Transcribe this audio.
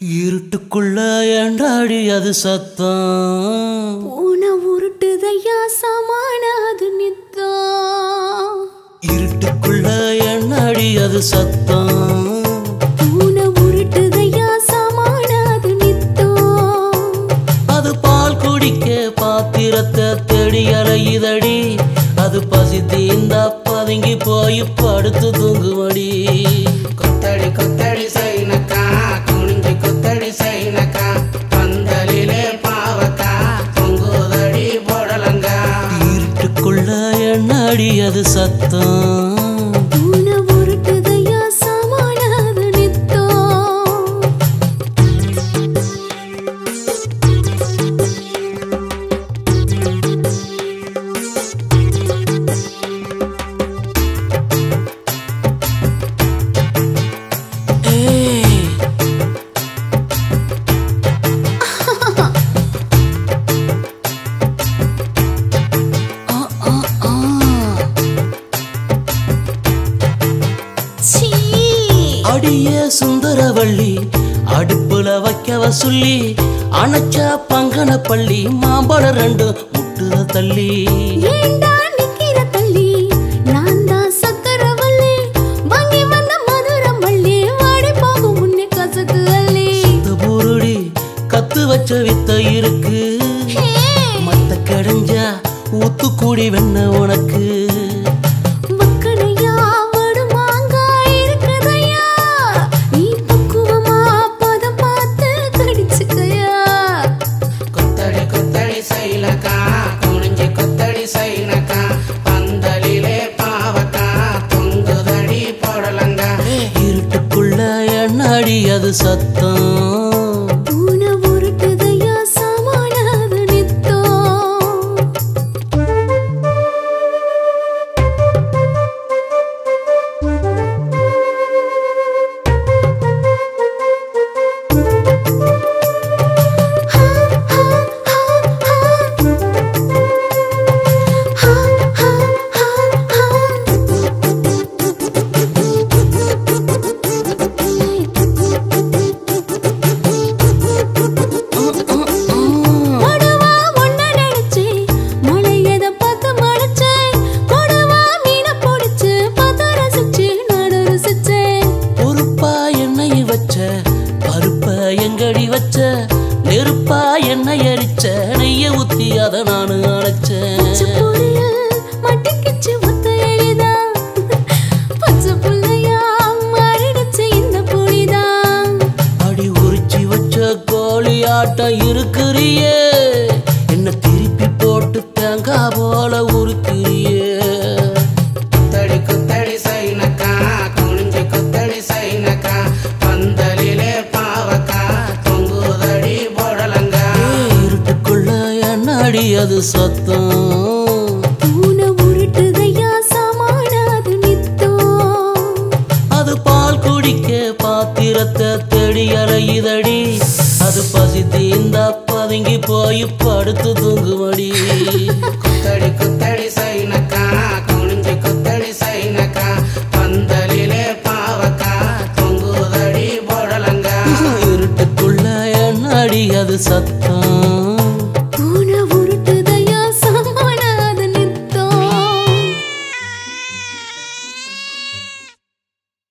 இருட்டுக்குள்ள ஏண்டாடி அது சத்தம் பூனை உருட்டுதையா சமான அது நித்தம் இருட்டுக்குள்ள ஏண்டாடி அது சத்தம் பூனை உருட்டுதையா சமான அது நித்தம் அது பால் குடிக்க பாத்திரத்தை தேடி அலையுதடி அது பசி தீந்தா பதுங்கி போய் படுத்து தூங்குமடி கொத்தடி கொத்தடி சைனக்கா குனிஞ்சு கொத்தடி சைனக்கா பந்தலிலே பாவக்கா பொங்குதடி போடலங்கா இருட்டுக்குள்ள எண்ணாடி அது சத்தம் பூனை உருட்டுதையா சமான அது நித்தம் ஏய் ஆ, ஆ, ஆ. சீ அடியே சுந்தரவள்ளி அடுப்புல வைக்கவ சொல்லி அணைச்சா பங்கன பள்ளி மாம்பழம் ரெண்டு முட்டுற தள்ளி ஏண்டா நிக்கிற தள்ளி நான் தான் சக்கரவள்ளி வாங்கி வந்த மதுரம் வள்ளி வாடி போகும் முன்னே கசக்கு அள்ளி இந்த பொருடி கத்து வச்ச வித்த இருக்கு ஹே, மத்த கடைஞ்சா ஊத்துக்கூடி வெண்ண உனக்கு வக்கணையா வடுமாங்காய் இருக்குதையா நீ பக்குவமா பதம் பார்த்து கடிச்சுக்கையா கொத்தடி கொத்தடி சைலக்கா குனிஞ்சு கொத்தடி சைனக்கா பந்தலிலே பாவக்கா பொங்குதடி போடலங்கா இருட்டுக்குள்ள எண்ணாடி அது சத்தம் பூனை உருட்டுதையா சமானாது நித்தம் கொடுவா ஒன்ன நினைச்சு மலையத பார்த்து மலைச்சு கொடுவா மீனை பிடிச்சு பார்த்து ரசிச்சு நடு ரசிச்சேன் பொறுப்பா எண்ணெய் வச்ச பருப்ப எங்கடி வச்ச நெருப்பா எண்ணெய் அரிச்ச நெய்ய ஊத்தி அத நானு அணைச்சேன் பச்சை புளியில் மட்டிக்கிச்சு ஒத்த எலிதான். பச்சை புள்ளையா மாறிடுச்சு இந்த புலிதான். அடி உரிச்சி வச்ச கோழி ஆட்டம் இருக்கிறியே என்ன திருப்பி போட்டு தேங்காய் போல உருக்கிறியே கொத்தடி கொத்தடி சைனக்கா குனிஞ்சு கொத்தடி சைனக்கா பந்தலிலே பாவக்கா பொங்குதடி போடலங்கா இருட்டுக்குள்ள எண்ணாடி அது சத்தம் பூனை உருட்டுதையா சமானாது நித்தம். அது பால் குடிக்க பாத்திரத்தை தேடி அலையுதடி அது பசி தீந்தா பதுங்கி போய் படுத்து தூங்குமடி கொத்தடி கொத்தடி சைனக்கா குனிஞ்சு கொத்தடி சைனக்கா பந்தலிலே பாவக்கா பொங்குதடி போடலங்கா இருட்டுக்குள்ள எண்ணாடி அது சத்தம்